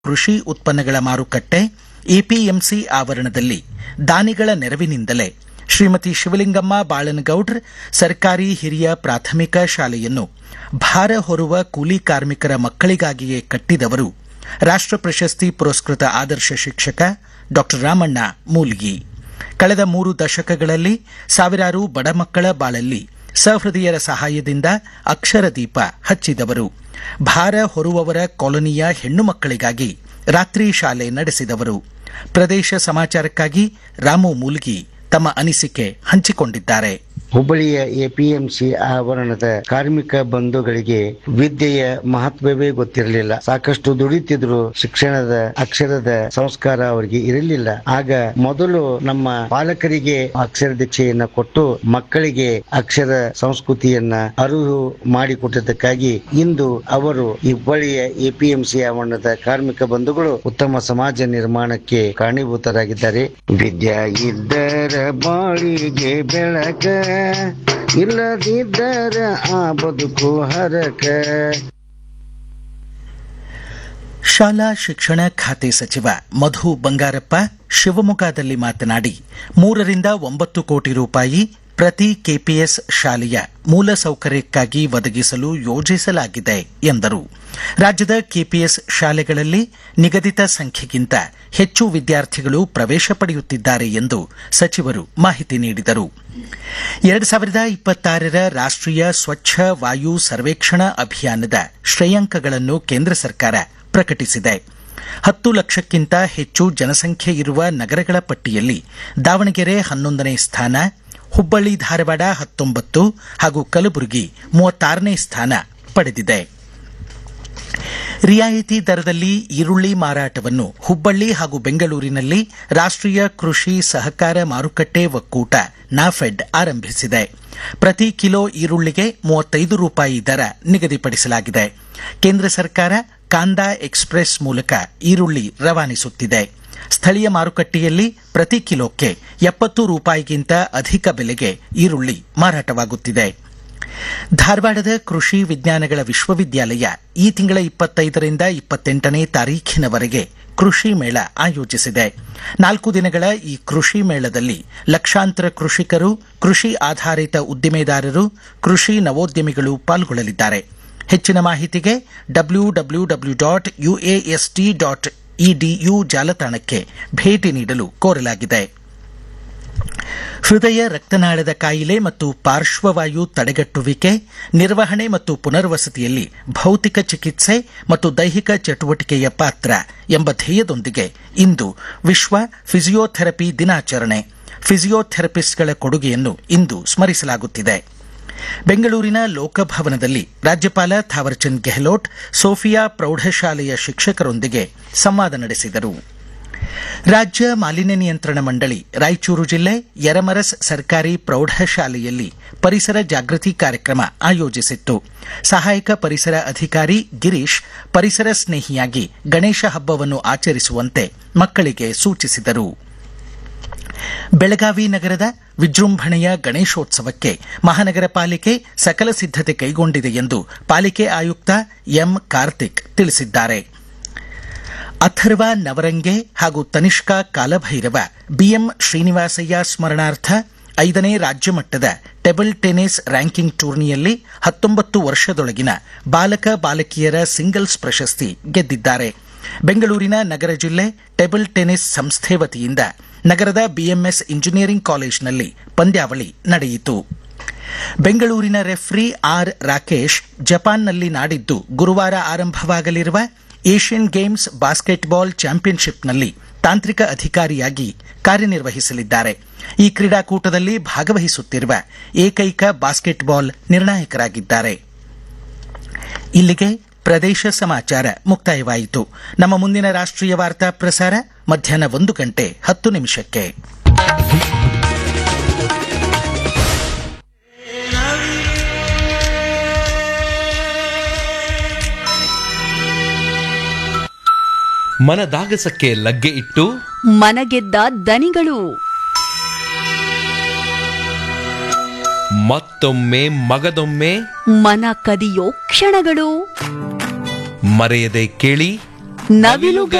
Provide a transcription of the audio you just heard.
ಕೃಷಿ ಉತ್ಪನ್ನಗಳ ಮಾರುಕಟ್ಟೆ ಎಪಿಎಂಸಿ ಆವರಣದಲ್ಲಿ ದಾನಿಗಳ ನೆರವಿನಿಂದಲೇ ಶ್ರೀಮತಿ ಶಿವಲಿಂಗಮ್ಮ ಬಾಳನಗೌಡ್ರ ಸರ್ಕಾರಿ ಹಿರಿಯ ಪ್ರಾಥಮಿಕ ಶಾಲೆಯನ್ನು ಭಾರ ಹೊರುವ ಕೂಲಿ ಕಾರ್ಮಿಕರ ಮಕ್ಕಳಿಗಾಗಿಯೇ ಕಟ್ಟಿದವರು ರಾಷ್ಟ್ರ ಪ್ರಶಸ್ತಿ ಪುರಸ್ಕೃತ ಆದರ್ಶ ಶಿಕ್ಷಕ ಡಾ ರಾಮಣ್ಣ ಮೂಲ್ಗಿ ಕಳೆದ ಮೂರು ದಶಕಗಳಲ್ಲಿ ಸಾವಿರಾರು ಬಡ ಮಕ್ಕಳ ಬಾಳಲ್ಲಿ ಸಹೃದಯರ ಸಹಾಯದಿಂದ ಅಕ್ಷರ ದೀಪ ಹಚ್ಚಿದವರು ಭಾರ ಹೊರುವವರ ಕಾಲೋನಿಯ ಹೆಣ್ಣು ಮಕ್ಕಳಿಗಾಗಿ ರಾತ್ರಿ ಶಾಲೆ ನಡೆಸಿದವರು ಪ್ರದೇಶ ಸಮಾಚಾರಕ್ಕಾಗಿ ರಾಮು ಮೂಲ್ಗಿ ತಮ್ಮ ಅನಿಸಿಕೆ ಹಂಚಿಕೊಂಡಿದ್ದಾರೆ ಹುಬ್ಬಳ್ಳಿಯ ಎಪಿಎಂಸಿ ಆವರಣದ ಕಾರ್ಮಿಕ ಬಂಧುಗಳಿಗೆ ವಿದ್ಯೆಯ ಮಹತ್ವವೇ ಗೊತ್ತಿರಲಿಲ್ಲ ಸಾಕಷ್ಟು ದುಡಿತಿದ್ರು ಶಿಕ್ಷಣದ ಅಕ್ಷರದ ಸಂಸ್ಕಾರ ಅವರಿಗೆ ಇರಲಿಲ್ಲ ಆಗ ಮೊದಲು ನಮ್ಮ ಪಾಲಕರಿಗೆ ಅಕ್ಷರ ದೀಕ್ಷೆಯನ್ನ ಕೊಟ್ಟು ಮಕ್ಕಳಿಗೆ ಅಕ್ಷರ ಸಂಸ್ಕೃತಿಯನ್ನ ಅರಿವು ಮಾಡಿಕೊಟ್ಟಿದ್ದಕ್ಕಾಗಿ ಇಂದು ಅವರು ಈ ಹುಬ್ಬಳ್ಳಿಯ ಎಪಿಎಂಸಿ ಆವರಣದ ಕಾರ್ಮಿಕ ಬಂಧುಗಳು ಉತ್ತಮ ಸಮಾಜ ನಿರ್ಮಾಣಕ್ಕೆ ಕಾರಣೀಭೂತರಾಗಿದ್ದಾರೆ ವಿದ್ಯಾ ಇದ್ದರ ಬಾಳಿಗೆ ಬೆಳಕ ಇಲ್ಲದಿದ್ದರ ಆ ಬದುಕು ಹರಕ ಶಾಲಾ ಶಿಕ್ಷಣ ಖಾತೆ ಸಚಿವ ಮಧು ಬಂಗಾರಪ್ಪ ಶಿವಮೊಗ್ಗದಲ್ಲಿ ಮಾತನಾಡಿ ಮೂರರಿಂದ ಒಂಬತ್ತು ಕೋಟಿ ರೂಪಾಯಿ ಪ್ರತಿ ಕೆಪಿಎಸ್ ಶಾಲೆಯ ಮೂಲಸೌಕರ್ಯಕ್ಕಾಗಿ ಒದಗಿಸಲು ಯೋಜಿಸಲಾಗಿದೆ ಎಂದರು ರಾಜ್ಯದ ಕೆಪಿಎಸ್ ಶಾಲೆಗಳಲ್ಲಿ ನಿಗದಿತ ಸಂಖ್ಯೆಗಿಂತ ಹೆಚ್ಚು ವಿದ್ಯಾರ್ಥಿಗಳು ಪ್ರವೇಶ ಪಡೆಯುತ್ತಿದ್ದಾರೆ ಎಂದು ಸಚಿವರು ಮಾಹಿತಿ ನೀಡಿದರು ಎರಡು ಸಾವಿರದ ಇಪ್ಪತ್ತಾರರ ರಾಷ್ಟ್ರೀಯ ಸ್ವಚ್ಛ ವಾಯು ಸರ್ವೇಕ್ಷಣಾ ಅಭಿಯಾನದ ಶ್ರೇಯಾಂಕಗಳನ್ನು ಕೇಂದ್ರ ಸರ್ಕಾರ ಪ್ರಕಟಿಸಿದೆ ಹತ್ತು ಲಕ್ಷಕ್ಕಿಂತ ಹೆಚ್ಚು ಜನಸಂಖ್ಯೆ ಇರುವ ನಗರಗಳ ಪಟ್ಟಿಯಲ್ಲಿ ದಾವಣಗೆರೆ ಹನ್ನೊಂದನೇ ಸ್ಥಾನ ಹುಬ್ಬಳ್ಳಿ ಧಾರವಾಡ ಹತ್ತೊಂಬತ್ತು ಹಾಗೂ ಕಲಬುರಗಿ ಮೂವತ್ತಾರನೇ ಸ್ಥಾನ ಪಡೆದಿದೆ ರಿಯಾಯಿತಿ ದರದಲ್ಲಿ ಈರುಳ್ಳಿ ಮಾರಾಟವನ್ನು ಹುಬ್ಬಳ್ಳಿ ಹಾಗೂ ಬೆಂಗಳೂರಿನಲ್ಲಿ ರಾಷ್ಟ್ರೀಯ ಕೃಷಿ ಸಹಕಾರ ಮಾರುಕಟ್ಟೆ ಒಕ್ಕೂಟ ನಾಫೆಡ್ ಆರಂಭಿಸಿದೆ ಪ್ರತಿ ಕಿಲೋ ಈರುಳ್ಳಿಗೆ ಮೂವತ್ತೈದು ರೂಪಾಯಿ ದರ ನಿಗದಿಪಡಿಸಲಾಗಿದೆ ಕೇಂದ್ರ ಸರ್ಕಾರ ಕಾಂದಾ ಎಕ್ಸ್ಪ್ರೆಸ್ ಮೂಲಕ ಈರುಳ್ಳಿ ರವಾನಿಸುತ್ತಿದೆ ಸ್ಥಳೀಯ ಮಾರುಕಟ್ಟೆಯಲ್ಲಿ ಪ್ರತಿ ಕಿಲೋಕ್ಕೆ ಎಪ್ಪತ್ತು ರೂಪಾಯಿಗಿಂತ ಅಧಿಕ ಬೆಲೆಗೆ ಈರುಳ್ಳಿ ಮಾರಾಟವಾಗುತ್ತಿದೆ ಧಾರವಾಡದ ಕೃಷಿ ವಿಜ್ಞಾನಗಳ ವಿಶ್ವವಿದ್ಯಾಲಯ ಈ ತಿಂಗಳ ಇಪ್ಪತ್ತೈದರಿಂದ ಇಪ್ಪತ್ತೆಂಟನೇ ತಾರೀಖಿನವರೆಗೆ ಕೃಷಿ ಮೇಳ ಆಯೋಜಿಸಿದೆ ನಾಲ್ಕು ದಿನಗಳ ಈ ಕೃಷಿ ಮೇಳದಲ್ಲಿ ಲಕ್ಷಾಂತರ ಕೃಷಿಕರು ಕೃಷಿ ಆಧಾರಿತ ಉದ್ದಿಮೆದಾರರು ಕೃಷಿ ನವೋದ್ಯಮಿಗಳು ಪಾಲ್ಗೊಳ್ಳಲಿದ್ದಾರೆ ಹೆಚ್ಚಿನ ಮಾಹಿತಿಗೆ W W W dot U A S T dot E D U ಜಾಲತಾಣಕ್ಕೆ ಭೇಟಿ ನೀಡಲು ಕೋರಲಾಗಿದೆ ಹೃದಯ ರಕ್ತನಾಳದ ಕಾಯಿಲೆ ಮತ್ತು ಪಾರ್ಶ್ವವಾಯು ತಡೆಗಟ್ಟುವಿಕೆ ನಿರ್ವಹಣೆ ಮತ್ತು ಪುನರ್ವಸತಿಯಲ್ಲಿ ಭೌತಿಕ ಚಿಕಿತ್ಸೆ ಮತ್ತು ದೈಹಿಕ ಚಟುವಟಿಕೆಯ ಪಾತ್ರ ಎಂಬ ಧ್ಯೇಯದೊಂದಿಗೆ ಇಂದು ವಿಶ್ವ ಫಿಸಿಯೋಥೆರಪಿ ದಿನಾಚರಣೆ ಫಿಸಿಯೋಥೆರಪಿಸ್ಟ್ಗಳ ಕೊಡುಗೆಯನ್ನು ಇಂದು ಸ್ಮರಿಸಲಾಗುತ್ತಿದೆ ಬೆಂಗಳೂರಿನ ಲೋಕಭವನದಲ್ಲಿ ರಾಜ್ಯಪಾಲ ಥಾವರ್ಚಂದ್ ಗೆಹ್ಲೋಟ್ ಸೋಫಿಯಾ ಪ್ರೌಢಶಾಲೆಯ ಶಿಕ್ಷಕರೊಂದಿಗೆ ಸಂವಾದ ನಡೆಸಿದರು ರಾಜ್ಯ ಮಾಲಿನ್ಯ ನಿಯಂತ್ರಣ ಮಂಡಳಿ ರಾಯಚೂರು ಜಿಲ್ಲೆ ಯರಮರಸ್ ಸರ್ಕಾರಿ ಪ್ರೌಢಶಾಲೆಯಲ್ಲಿ ಪರಿಸರ ಜಾಗೃತಿ ಕಾರ್ಯಕ್ರಮ ಆಯೋಜಿಸಿತ್ತು ಸಹಾಯಕ ಪರಿಸರ ಅಧಿಕಾರಿ ಗಿರೀಶ್ ಪರಿಸರ ಸ್ನೇಹಿಯಾಗಿ ಗಣೇಶ ಹಬ್ಬವನ್ನು ಆಚರಿಸುವಂತೆ ಮಕ್ಕಳಿಗೆ ಸೂಚಿಸಿದರು ಬೆಳಗಾವಿ ನಗರದ ವಿಜೃಂಭಣೆಯ ಗಣೇಶೋತ್ಸವಕ್ಕೆ ಮಹಾನಗರ ಪಾಲಿಕೆ ಸಕಲ ಸಿದ್ದತೆ ಕೈಗೊಂಡಿದೆ ಎಂದು ಪಾಲಿಕೆ ಆಯುಕ್ತ ಎಂ ಕಾರ್ತಿಕ್ ತಿಳಿಸಿದ್ದಾರೆ ಅಥರ್ವ ನವರಂಗೆ ಹಾಗೂ ತನಿಷ್ಕಾ ಕಾಲಭೈರವ ಬಿಎಂ ಶ್ರೀನಿವಾಸಯ್ಯ ಸ್ಮರಣಾರ್ಥ ಐದನೇ ರಾಜ್ಯ ಮಟ್ಟದ ಟೇಬಲ್ ಟೆನಿಸ್ ರ್ಯಾಂಕಿಂಗ್ ಟೂರ್ನಿಯಲ್ಲಿ ಹತ್ತೊಂಬತ್ತು ವರ್ಷದೊಳಗಿನ ಬಾಲಕ ಬಾಲಕಿಯರ ಸಿಂಗಲ್ಸ್ ಪ್ರಶಸ್ತಿ ಗೆದ್ದಿದ್ದಾರೆ ಬೆಂಗಳೂರಿನ ನಗರ ಜಿಲ್ಲೆ ಟೇಬಲ್ ಟೆನಿಸ್ ಸಂಸ್ಥೆ ವತಿಯಿಂದ ನಗರದ ಬಿಎಂಎಸ್ ಇಂಜಿನಿಯರಿಂಗ್ ಕಾಲೇಜಿನಲ್ಲಿ ಪಂದ್ಯಾವಳಿ ನಡೆಯಿತು ಬೆಂಗಳೂರಿನ ರೆಫ್ರಿ ಆರ್ ರಾಕೇಶ್ ಜಪಾನ್ನಲ್ಲಿ ನಾಡಿದ್ದು ಗುರುವಾರ ಆರಂಭವಾಗಲಿರುವ ಏಷ್ಯನ್ ಗೇಮ್ಸ್ ಬಾಸ್ಕೆಟ್ಬಾಲ್ ಚಾಂಪಿಯನ್ಶಿಪ್ನಲ್ಲಿ ತಾಂತ್ರಿಕ ಅಧಿಕಾರಿಯಾಗಿ ಕಾರ್ಯನಿರ್ವಹಿಸಲಿದ್ದಾರೆ ಈ ಕ್ರೀಡಾಕೂಟದಲ್ಲಿ ಭಾಗವಹಿಸುತ್ತಿರುವ ಏಕೈಕ ಬಾಸ್ಕೆಟ್ಬಾಲ್ ನಿರ್ಣಾಯಕರಾಗಿದ್ದಾರೆ ಇಲ್ಲಿಗೆ ಪ್ರದೇಶ ಸಮಾಚಾರ ಮುಕ್ತಾಯವಾಯಿತು ನಮ್ಮ ಮುಂದಿನ ರಾಷ್ಟ್ರೀಯ ವಾರ್ತಾ ಪ್ರಸಾರ ಮಧ್ಯಾಹ್ನ ಒಂದು ಗಂಟೆ ಹತ್ತು ನಿಮಿಷಕ್ಕೆ ಮನದಾಗಸಕ್ಕೆ ಲಗ್ಗೆ ಇಟ್ಟು ಮನಗೆದ್ದ ದನಿಗಳು ಮತ್ತೊಮ್ಮೆ ಮಗದೊಮ್ಮೆ ಮನ ಕದಿಯೋ ಕ್ಷಣಗಳು ಮರೆಯದೆ ಕೇಳಿ ನವಿಲುಗ